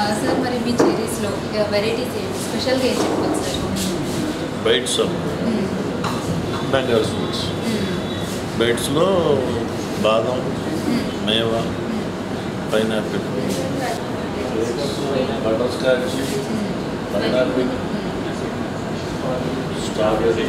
Sir మరి మీ చెరీస్లో varieties ఏంటి స్పెషల్గా ఏం చెప్పవచ్చు sir bites of Bengal sweets బైట్స్లో బాదం మేవా pineapple butter scotch pineapple strawberry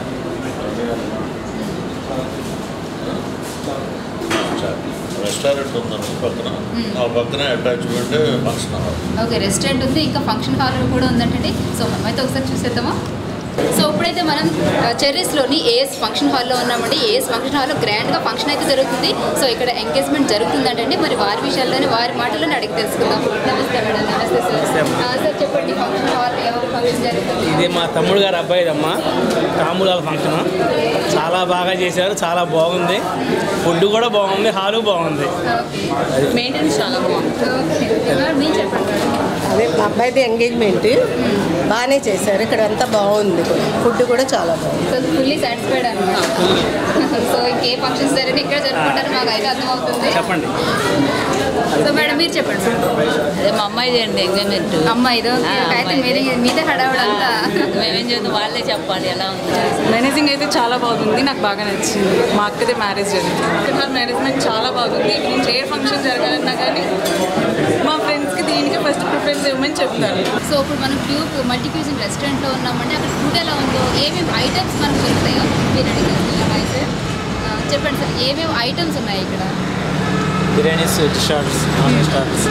restaurant ఉందండి పక్కన ఆ పక్కన attachment function hall okay restaurant ఉంది ఇంకా ఫంక్షన్ హాల్ కూడా ఉందంటే సో మనమైతే ఒకసారి చూసేద్దామా సో ఇప్పుడైతే మనం ఆ, చెర్రీస్లోని ఏఎస్ ఫంక్షన్ హాల్లో ఉన్నామండి ఏఎస్ ఫంక్షన్ హాల్లో గ్రాండ్గా ఫంక్షన్ అయితే జరుగుతుంది సో ఇక్కడ ఎంగేజ్మెంట్ జరుగుతుందంటండి మరి వారి విషయాల్లోనే వారి మాటల్లోనే అడిగి తెలుసుకుందాం నమస్తే మేడం నమస్తే సార్ ఆ, సార్ చెప్పండి ఫంక్షన్ హాల్ ఎవరు ఫంక్షన్ జరుగుతుంది ఇది మా తమ్ముడు గారు అబ్బాయిదమ్మా తాంబూలాల ఫంక్షన్ చాలా బాగా చేశారు చాలా బాగుంది ఫుడ్ కూడా బాగుంది హాలు బాగుంది మెయింటెనెన్స్ చాలా బాగుంది ఓకే మీరు చెప్పండి మేడం. అదే మా అబ్బాయిది ఎంగేజ్మెంట్ బాగానే చేశారు ఇక్కడ అంతా బాగుంది ఫుడ్ కూడా చాలా బాగుంది సో ఫుల్లీ సాటిస్ఫైడ్ అనమాట సో ఇంకే ఫంక్షన్స్ జరిగిన ఇక్కడ జరుపుకుంటారు మాకు అయితే అర్థమవుతుంది చెప్పండి సో మేడం మీరు చెప్పండి అదే మా అమ్మాయి చేయండి ఎంగేజ్మెంట్ అమ్మ ఇదో ఆ, అయితే అమ్మాయి. మీదే మీదే హడావుడంతా మేమేం చేద్దాం వాళ్ళే చెప్పాలి ఎలా ఉంది మేనేజింగ్ అయితే చాలా బాగుంది నాకు బాగా నచ్చింది మా అక్కదే మ్యారేజ్ జరిగింది ఇక్కడ వాళ్ళ మేనేజ్మెంట్ చాలా బాగుంది ఇప్పుడు నుంచి ఏ ఫంక్షన్ జరగాలన్నా కానీ మా ఫ్రెండ్స్కి దీనికి ఫస్ట్ ప్రిఫరెన్స్ ఇవ్వమని చెప్తాను సో ఇప్పుడు మనం క్యూబ్ మల్టీ క్యూజిన్ రెస్టారెంట్లో ఉన్నామంటే అక్కడ ఫుడ్ ఎలా ఉందో ఏమేమి ఐటమ్స్ మనకు దొరుకుతాయో మీరు అడిగారు అయితే ఆ, చెప్పండి సార్ ఏమేమి ఐటమ్స్ ఉన్నాయి ఇక్కడ biryanis veg starts non veg starts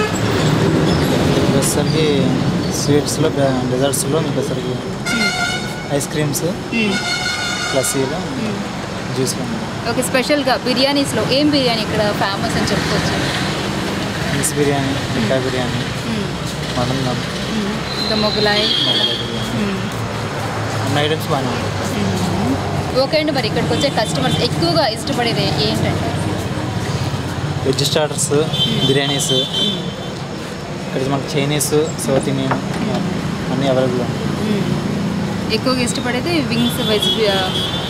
వచ్చేసరికి స్వీట్స్లో డెజర్ట్స్లో మీకు వచ్చేసరికి ఐస్ క్రీమ్స్ లస్సీలో జ్యూస్లో ఓకే స్పెషల్గా బిర్యానీస్లో ఏం బిర్యానీ ఇక్కడ ఫేమస్ అని చెప్పుకోవచ్చు మిక్స్ బిర్యానీ మిఠా బిర్యానీ మటన్ దమ్ ఇంకా మొగలాయ్ మొగలై బిర్యానీ అన్ని ఐటమ్స్ బాగానే ఉంటాయి ఓకే అండి మరి ఇక్కడికి వచ్చే కస్టమర్స్ ఎక్కువగా ఇష్టపడేది ఏంటంటే వెజ్ స్టార్టర్స్ బిర్యానీస్ ఇక్కడ మనకు చైనీస్ సౌత్ ఇండియన్ అన్నీ అవైలబుల్ ఉంటాయి ఎక్కువగా ఇష్టపడేది వింగ్స్ వెజ్